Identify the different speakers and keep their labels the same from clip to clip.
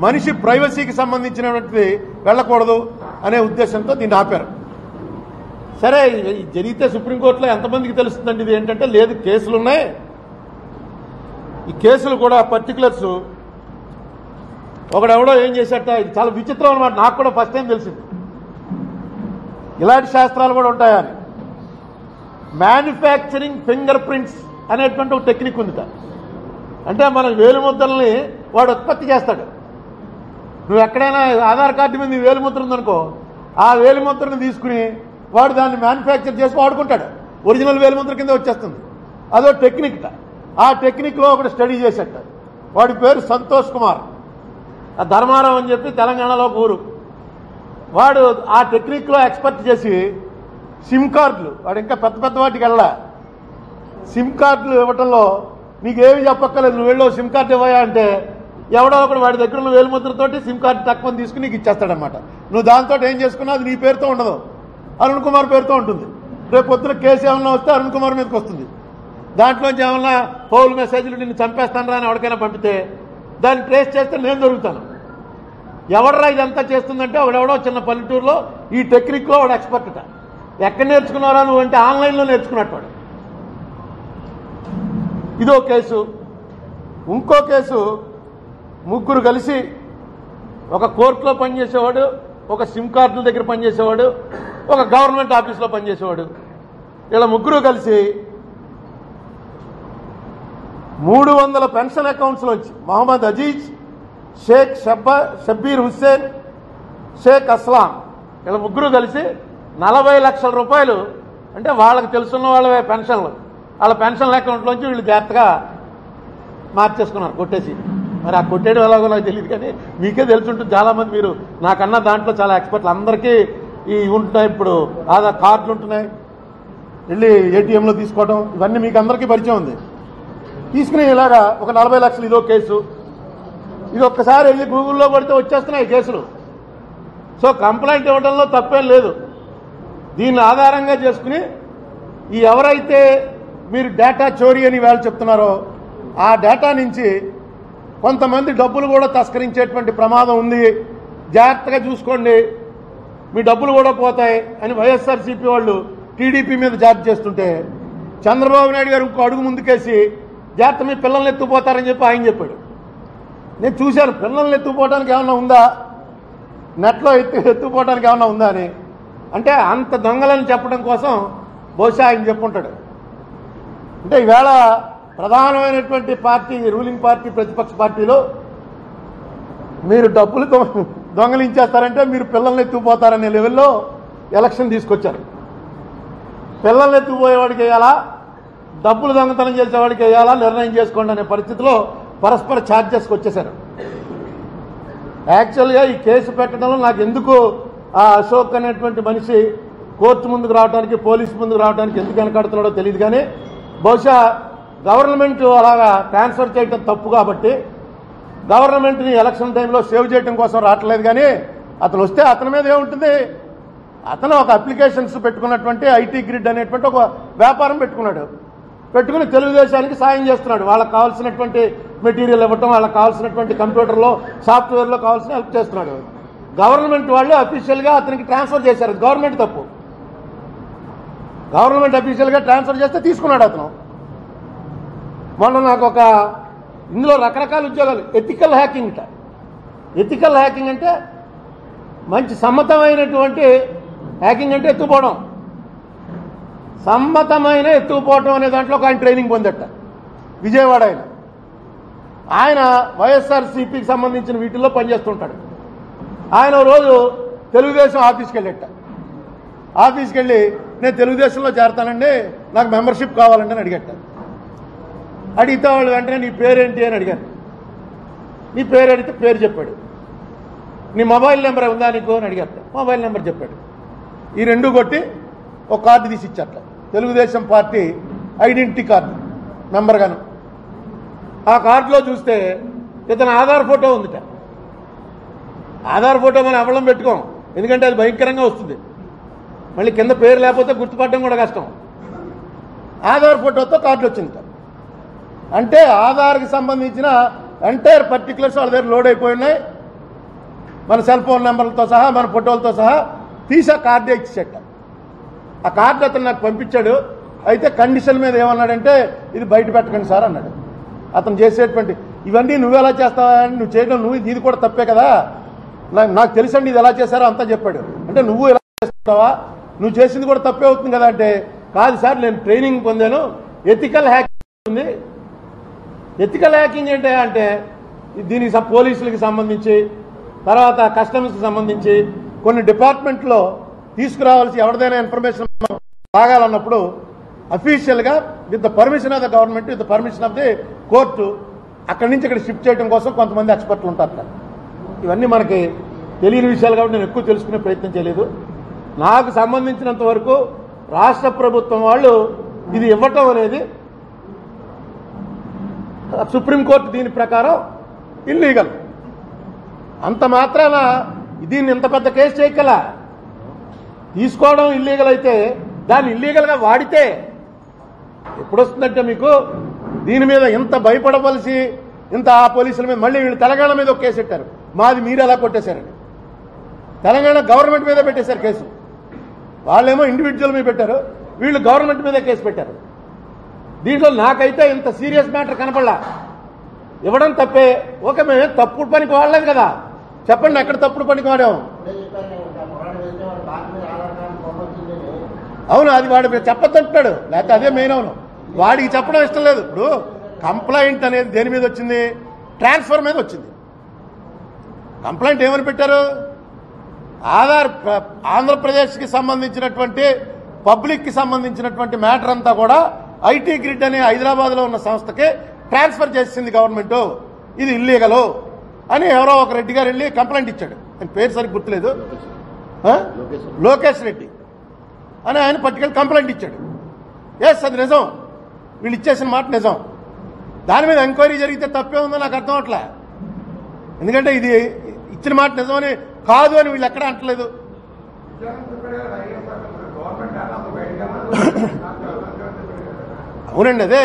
Speaker 1: మనిషి ప్రైవసీకి సంబంధించినటువంటిది వెళ్ళకూడదు అనే ఉద్దేశంతో దీన్ని ఆపారు సరే ఇది జరిగితే సుప్రీంకోర్టులో ఎంతమందికి తెలుస్తుందండి ఇది ఏంటంటే లేదు కేసులు ఉన్నాయి ఈ కేసులు కూడా పర్టికులర్స్ ఒకడెవడో ఏం చేశాట ఇది చాలా విచిత్రం అనమాట నాకు కూడా ఫస్ట్ టైం తెలిసింది ఇలాంటి శాస్త్రాలు కూడా ఉంటాయని మ్యానుఫ్యాక్చరింగ్ ఫింగర్ ప్రింట్స్ అనేటువంటి ఒక టెక్నిక్ ఉందిట అంటే మన వేలిముద్రల్ని వాడు ఉత్పత్తి చేస్తాడు నువ్వు ఎక్కడైనా ఆధార్ కార్డు మీద నీ వేలిముద్ర ఉందనుకో ఆ వేలిముద్రని తీసుకుని వాడు దాన్ని మ్యానుఫ్యాక్చర్ చేసి వాడుకుంటాడు ఒరిజినల్ వేలిముద్ర కింద వచ్చేస్తుంది అదో టెక్నిక్ ఆ టెక్నిక్లో ఒకటి స్టడీ చేసేట వాడి పేరు సంతోష్ కుమార్ ఆ ధర్మారం అని చెప్పి తెలంగాణలో ఒక ఊరు వాడు ఆ టెక్నిక్లో ఎక్స్పర్ట్ చేసి సిమ్ కార్డులు వాడు ఇంకా పెద్ద పెద్ద వాటికి వెళ్ళా సిమ్ కార్డులు ఇవ్వటంలో నీకేమి చెప్పక్కర్లేదు నువ్వు వెళ్ళో సిమ్ కార్డు ఇవ్వయా అంటే ఎవడో ఒకడు వాడి దగ్గర ఉన్న వేలుముద్రతోటి సిమ్ కార్డు తక్కువ తీసుకుని నీకు ఇచ్చేస్తాడనమాట నువ్వు దాంతో ఏం చేసుకున్నా అది నీ పేరుతో ఉండదు అరుణ్ కుమార్ పేరుతో ఉంటుంది రేపు పొద్దున కేసు ఏమన్నా వస్తే అరుణ్ కుమార్ మీదకి వస్తుంది దాంట్లోంచి ఏమన్నా పౌల్ మెసేజ్లు నిన్ను చంపేస్తానరా అని ఎవరికైనా పంపితే దాన్ని ట్రేస్ చేస్తే నేను దొరుకుతాను ఎవడరా ఇదంతా చేస్తుందంటే ఒకడెవడో చిన్న పల్లెటూరులో ఈ టెక్నిక్లో వాడు ఎక్స్పర్ట్ ఎక్కడ నేర్చుకున్నారా నువ్వు అంటే ఆన్లైన్లో నేర్చుకున్నట్టు వాడు ఇదో కేసు ఇంకో కేసు ముగ్గురు కలిసి ఒక కోర్టులో పనిచేసేవాడు ఒక సిమ్ కార్డుల దగ్గర పనిచేసేవాడు ఒక గవర్నమెంట్ ఆఫీస్లో పనిచేసేవాడు ఇలా ముగ్గురు కలిసి మూడు వందల పెన్షన్ అకౌంట్స్లోంచి మహమ్మద్ అజీజ్ షేక్ షబ్బా షబ్బీర్ హుస్సేన్ షేక్ అస్లాం ఇలా ముగ్గురు కలిసి నలభై లక్షల రూపాయలు అంటే వాళ్ళకి తెలుసున్న వాళ్ళ పెన్షన్లు వాళ్ళ పెన్షన్ అకౌంట్లోంచి వీళ్ళు జాగ్రత్తగా మార్చేసుకున్నారు కొట్టేసి మరి ఆ కొట్టేయడం ఎలాగో నాకు తెలియదు కానీ మీకే తెలుసుంటుంది చాలామంది మీరు నాకన్నా దాంట్లో చాలా ఎక్స్పర్ట్లు అందరికీ ఈ ఉంటున్నాయి ఇప్పుడు ఆధార్ కార్డులు ఉంటున్నాయి వెళ్ళి ఏటీఎంలో తీసుకోవడం ఇవన్నీ మీకు అందరికీ పరిచయం ఉంది తీసుకుని ఇలాగా ఒక నలభై లక్షలు ఇదో కేసు ఇది ఒక్కసారి వెళ్ళి గూగుల్లో కొడితే వచ్చేస్తున్నాయి కేసులు సో కంప్లైంట్ ఇవ్వడంలో తప్పేం లేదు దీన్ని ఆధారంగా చేసుకుని ఈ ఎవరైతే మీరు డేటా చోరీ అని వాళ్ళు చెప్తున్నారో ఆ డేటా నుంచి కొంతమంది డబ్బులు కూడా తస్కరించేటువంటి ప్రమాదం ఉంది జాగ్రత్తగా చూసుకోండి మీ డబ్బులు కూడా పోతాయి అని వైఎస్ఆర్సీపీ వాళ్ళు టీడీపీ మీద జాబ్ చేస్తుంటే చంద్రబాబు నాయుడు గారు ఇంకో అడుగు ముందుకేసి జాగ్రత్త మీ పిల్లల్ని ఎత్తుకుపోతారని చెప్పి ఆయన చెప్పాడు నేను చూశాను పిల్లల్ని ఎత్తుకుపోవడానికి ఏమన్నా ఉందా నెట్లో ఎత్తు ఎత్తుకుపోవడానికి ఏమన్నా ఉందా అని అంటే అంత దొంగలని చెప్పడం కోసం బహుశా ఆయన చెప్పుంటాడు అంటే ఈవేళ ప్రధానమైనటువంటి పార్టీ రూలింగ్ పార్టీ ప్రతిపక్ష పార్టీలో మీరు డబ్బులు దొ- దొంగలించేస్తారంటే మీరు పిల్లల్ని ఎత్తుకుపోతారనే లెవెల్లో ఎలక్షన్ తీసుకొచ్చారు పిల్లల్ని ఎత్తుకుపోయేవాడికి వేయాలా డబ్బులు దొంగతనం చేసేవాడికి వేయాలా నిర్ణయం చేసుకోండి అనే పరిస్థితిలో పరస్పర ఛార్జెస్కి వచ్చేసారు యాక్చువల్గా ఈ కేసు పెట్టడంలో నాకు ఎందుకు ఆ అశోక్ అనేటువంటి మనిషి కోర్టు ముందుకు రావడానికి పోలీసు ముందుకు రావడానికి ఎందుకు వెనకాడుతున్నాడో తెలియదు కానీ బహుశా గవర్నమెంట్ అలాగా ట్రాన్స్ఫర్ చేయడం తప్పు కాబట్టి గవర్నమెంట్ని ఎలక్షన్ టైంలో సేవ్ చేయడం కోసం రావట్లేదు కానీ అతను వస్తే అతని మీద ఏముంటుంది అతను ఒక అప్లికేషన్స్ పెట్టుకున్నటువంటి ఐటీ గ్రిడ్ అనేటువంటి ఒక వ్యాపారం పెట్టుకున్నాడు పెట్టుకుని తెలుగుదేశానికి సాయం చేస్తున్నాడు వాళ్ళకి కావాల్సినటువంటి మెటీరియల్ ఇవ్వటం వాళ్ళకి కావాల్సినటువంటి కంప్యూటర్లో సాఫ్ట్వేర్లో కావాల్సిన హెల్ప్ చేస్తున్నాడు గవర్నమెంట్ వాళ్ళు అఫీషియల్గా అతనికి ట్రాన్స్ఫర్ చేశారు గవర్నమెంట్ తప్పు గవర్నమెంట్ అఫీషియల్గా ట్రాన్స్ఫర్ చేస్తే తీసుకున్నాడు అతను మొన్న నాకు ఒక ఇందులో రకరకాల ఉద్యోగాలు ఎథికల్ హ్యాకింగ్ ఇట ఎథికల్ హ్యాకింగ్ అంటే మంచి సమ్మతమైనటువంటి హ్యాకింగ్ అంటే ఎత్తుపోవడం సమ్మతమైన ఎత్తుకుపోవటం అనే దాంట్లో ఒక ఆయన ట్రైనింగ్ పొందట విజయవాడ ఆయన ఆయన వైఎస్ఆర్సీపీకి సంబంధించిన వీటిల్లో పనిచేస్తుంటాడు ఆయన ఓ రోజు తెలుగుదేశం ఆఫీస్కి వెళ్ళట ఆఫీస్కి వెళ్ళి నేను తెలుగుదేశంలో చేరతానండి నాకు మెంబర్షిప్ కావాలండి అని అడిగట అడిగితే వాళ్ళు వెంటనే నీ పేరేంటి అని అడిగారు నీ పేరు అడిగితే పేరు చెప్పాడు నీ మొబైల్ నెంబర్ ఉందా నీకు అని అడిగారు మొబైల్ నెంబర్ చెప్పాడు ఈ రెండు కొట్టి ఒక కార్డు తీసి ఇచ్చట్ల Telugu Desam party identity card number గాను ఆ కార్డులో చూస్తే ఇతను ఆధార్ ఫోటో ఉందిట ఆధార్ ఫోటో మనం అవలం పెట్టుకోం ఎందుకంటే అది భయంకరంగా వస్తుంది మళ్ళీ కింద పేరు లేకపోతే గుర్తుపడడం కూడా కష్టం ఆధార్ ఫోటోతో కార్డు వచ్చింది అంటే ఆధార్కి సంబంధించిన ఎంటైర్ పర్టికులర్స్ వాళ్ళ దగ్గర లోడ్ అయిపోయి ఉన్నాయి మన సెల్ ఫోన్ నెంబర్లతో సహా మన ఫోటోలతో సహా తీసా కార్డే ఇచ్చేట ఆ కార్డు అతను నాకు పంపించాడు అయితే కండిషన్ మీద ఏమన్నాడంటే ఇది బయట పెట్టకండి సార్ అన్నాడు అతను చేసేటువంటి ఇవన్నీ నువ్వు ఎలా చేస్తావా అని నువ్వు చేయడం నువ్వు ఇది కూడా తప్పే కదా నాకు నాకు తెలుసండి ఇది ఎలా చేశారో అంతా చెప్పాడు అంటే నువ్వు ఎలా చేస్తావా నువ్వు చేసింది కూడా తప్పే అవుతుంది కదా అంటే కాదు సార్ నేను ట్రైనింగ్ పొందాను ఎథికల్ హ్యాకింగ్ ఉంది ఎథికల్ హ్యాకింగ్ ఏంటి అంటే దీనికి సం- పోలీసులకి సంబంధించి తర్వాత కస్టమ్స్కి సంబంధించి కొన్ని డిపార్ట్మెంట్లో తీసుకురావాల్సి ఎవరిదైనా ఇన్ఫర్మేషన్ తాగాలన్నప్పుడు అఫీషియల్గా with the permission of the government with the permission of the court అక్కడి నుంచి ఇక్కడ షిఫ్ట్ చేయడం కోసం కొంతమంది ఎక్స్పర్ట్లు ఉంటారు అక్కడ. ఇవన్నీ మనకి తెలియని విషయాలు కాబట్టి నేను ఎక్కువ తెలుసుకునే ప్రయత్నం చేయలేదు నాకు సంబంధించినంత వరకు రాష్ట్ర ప్రభుత్వం వాళ్ళు ఇది ఇవ్వటం అనేది సుప్రీంకోర్టు దీని ప్రకారం ఇల్లీగల్ అంత మాత్రాన దీన్ని ఇంత పెద్ద కేసు చేయగల తీసుకోవడం ఇల్లీగల్ అయితే దాన్ని ఇల్లీగల్గా వాడితే ఎప్పుడు వస్తుందంటే మీకు దీని మీద ఇంత భయపడవలసి ఇంత ఆ పోలీసుల మీద మళ్ళీ వీళ్ళు తెలంగాణ మీద ఒక కేసు పెట్టారు మాది మీరు ఎలా కొట్టేశారండి తెలంగాణ గవర్నమెంట్ మీద పెట్టేశారు కేసు వాళ్ళేమో ఇండివిజువల్ మీద పెట్టారు వీళ్ళు గవర్నమెంట్ మీద కేసు పెట్టారు దీంట్లో నాకైతే ఇంత సీరియస్ మ్యాటర్ కనపడలా ఇవ్వడం తప్పే ఓకే మేము తప్పుడు పనికి వాడలేదు కదా చెప్పండి ఎక్కడ తప్పుడు పనికి వాడాం అవును అది వాడు మీరు చెప్పొద్దు అంటున్నాడు లేకపోతే అదే మెయిన్ అవును వాడికి చెప్పడం ఇష్టం లేదు ఇప్పుడు కంప్లైంట్ అనేది దేని మీద వచ్చింది ట్రాన్స్ఫర్ మీద వచ్చింది కంప్లైంట్ ఏమని పెట్టారు ఆధార్ ప్ర- ఆంధ్రప్రదేశ్కి సంబంధించినటువంటి పబ్లిక్కి సంబంధించినటువంటి మ్యాటర్ అంతా కూడా ఐటీ గ్రిడ్ అనే హైదరాబాద్లో ఉన్న సంస్థకి ట్రాన్స్ఫర్ చేసింది గవర్నమెంట్ ఇది ఇల్లీగలు అని ఎవరో ఒక రెడ్డి గారు వెళ్ళి కంప్లైంట్ ఇచ్చాడు ఆయన పేరు సరిగ్గా గుర్తులేదు ఆ? లోకేష్ రెడ్డి అని ఆయన పట్టుకెళ్ళి కంప్లైంట్ ఇచ్చాడు ఎస్ అది నిజం వీళ్ళు ఇచ్చేసిన మాట నిజం దాని మీద ఎంక్వైరీ జరిగితే తప్పే ఉందో నాకు అర్థం అవట్లే ఎందుకంటే ఇది ఇచ్చిన మాట నిజమని కాదు అని వీళ్ళు ఎక్కడ అంటలేదు అవునండి అదే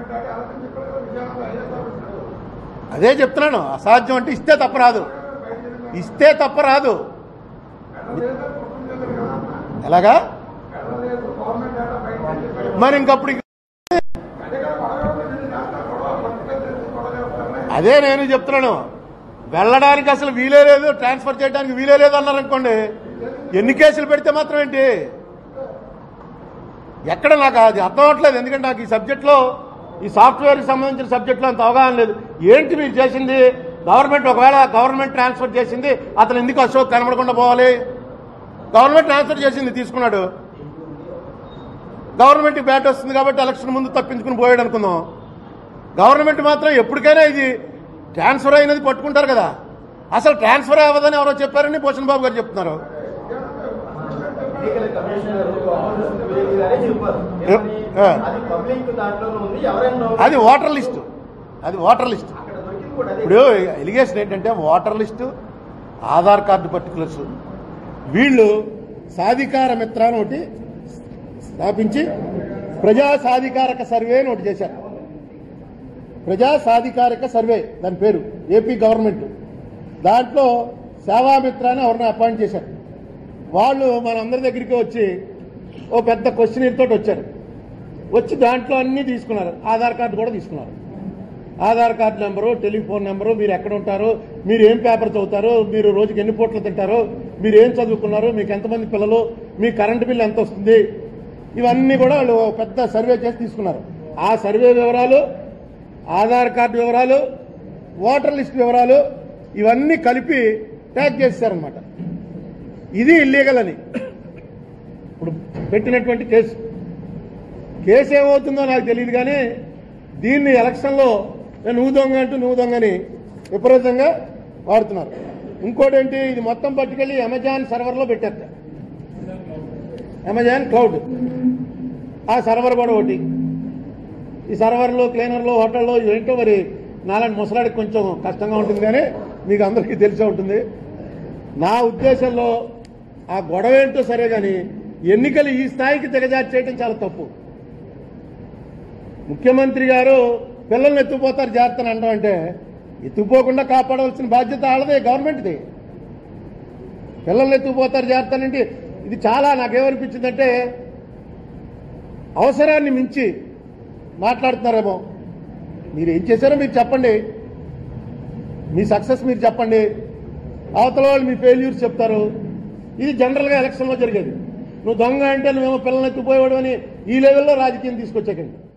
Speaker 1: అదే చెప్తున్నాను అసాధ్యం అంటే ఇస్తే తప్ప రాదు ఇస్తే తప్ప రాదు ఎలాగా మరి ఇంకప్పుడు ఇంక- అదే నేను చెప్తున్నాను వెళ్ళడానికి అసలు వీలే లేదు ట్రాన్స్ఫర్ చేయడానికి వీలే లేదు అన్నారు అనుకోండి ఎన్ని కేసులు పెడితే మాత్రం ఏంటి ఎక్కడ నాకు అది అర్థం అవ్వట్లేదు ఎందుకంటే నాకు ఈ సబ్జెక్ట్లో ఈ సాఫ్ట్వేర్కి సంబంధించిన సబ్జెక్ట్లో అంత అవగాహన లేదు ఏంటి మీరు చేసింది గవర్నమెంట్ ఒకవేళ గవర్నమెంట్ ట్రాన్స్ఫర్ చేసింది అతను ఎందుకు అశోక్ కనబడకుండా పోవాలి గవర్నమెంట్ ట్రాన్స్ఫర్ చేసింది తీసుకున్నాడు గవర్నమెంట్ బ్యాట్ వస్తుంది కాబట్టి ఎలక్షన్ ముందు తప్పించుకుని పోయాడు అనుకుందాం గవర్నమెంట్ మాత్రం ఎప్పటికైనా ఇది ట్రాన్స్ఫర్ అయినది పట్టుకుంటారు కదా అసలు ట్రాన్స్ఫర్ అవ్వదని ఎవరో చెప్పారని భూషణ్ బాబు గారు చెప్తున్నారు
Speaker 2: ఎన్నికల కమిషనర్ ఆఫీస్ విలేజ్ గారే చెప్పారు ఏమని?
Speaker 1: ఆ.
Speaker 2: అది పబ్లిక్ దాంట్లోనే ఉంది ఎవరైనా
Speaker 1: అది ఓటర్ లిస్టు అది ఓటర్ లిస్టు
Speaker 2: అక్కడ దొరికింది కూడా అదే
Speaker 1: ఇప్పుడు ఎలిగేషన్ ఏంటంటే voter list Aadhaar card particulars వీళ్ళు సాధికార మిత్ర అని ఒకటి స్థాపించి ప్రజా సాధికారక సర్వే అని ఒకటి చేశారు ప్రజా సాధికారక సర్వే దాని పేరు ఏపీ గవర్నమెంట్ దాంట్లో సేవామిత్ర అని ఎవరిని అపాయింట్ చేశారు వాళ్ళు మనందరి దగ్గరికి వచ్చి ఓ పెద్ద క్వశ్చన్ తోటి వచ్చారు వచ్చి దాంట్లో అన్నీ తీసుకున్నారు ఆధార్ కార్డు కూడా తీసుకున్నారు Aadhaar card number telephone number మీరు ఎక్కడ ఉంటారు మీరు ఏం పేపర్ చదువుతారు మీరు రోజుకి ఎన్ని పూటలు తింటారు మీరు ఏం చదువుకున్నారు మీకు ఎంతమంది పిల్లలు మీ కరెంటు బిల్లు ఎంత వస్తుంది ఇవన్నీ కూడా వాళ్ళు ఒక పెద్ద సర్వే చేసి తీసుకున్నారు ఆ సర్వే వివరాలు ఆధార్ కార్డు వివరాలు ఓటర్ లిస్ట్ వివరాలు ఇవన్నీ కలిపి ట్యాగ్ చేశారనమాట ఇది ఇల్లీగల్ అని ఇప్పుడు పెట్టినటువంటి కేసు కేసు ఏమవుతుందో నాకు తెలియదు కానీ దీన్ని ఎలక్షన్లో నువ్వు దొంగ అంటూ నువ్వు దొంగని విపరీతంగా వాడుతున్నారు ఇంకోటి ఏంటి ఇది మొత్తం పట్టుకెళ్ళి అమెజాన్ సర్వర్లో పెట్టారు అమెజాన్ క్లౌడ్ ఆ సర్వర్ కూడా ఒకటి ఈ సర్వర్లు క్లీనర్లు హోటల్లో ఏంటో మరి నాలాంటి ముసలాడికి కొంచెం కష్టంగా ఉంటుంది కానీ మీకు అందరికీ తెలిసే ఉంటుంది నా ఉద్దేశంలో ఆ గొడవ ఏంటో సరే కానీ ఎన్నికలు ఈ స్థాయికి దిగజారి చేయడం చాలా తప్పు ముఖ్యమంత్రి గారు పిల్లల్ని ఎత్తుకుపోతారు జాగ్రత్తని అంటాం అంటే ఎత్తుకుపోకుండా కాపాడవలసిన బాధ్యత వాళ్ళదే గవర్నమెంట్ది పిల్లల్ని ఎత్తుకుపోతారు చేస్తానంటే ఇది చాలా నాకేమనిపించిందంటే అవసరాన్ని మించి మాట్లాడుతున్నారేమో మీరు ఏం చేశారో మీరు చెప్పండి మీ సక్సెస్ మీరు చెప్పండి అవతల వాళ్ళు మీ ఫెయిల్యూర్స్ చెప్తారు ఇది జనరల్గా ఎలక్షన్లో జరిగేది నువ్వు దొంగ అంటే నువ్వేమో పిల్లల్ని ఎత్తుకుపోయేవాడు అని ఈ లెవెల్లో రాజకీయం తీసుకొచ్చాకండి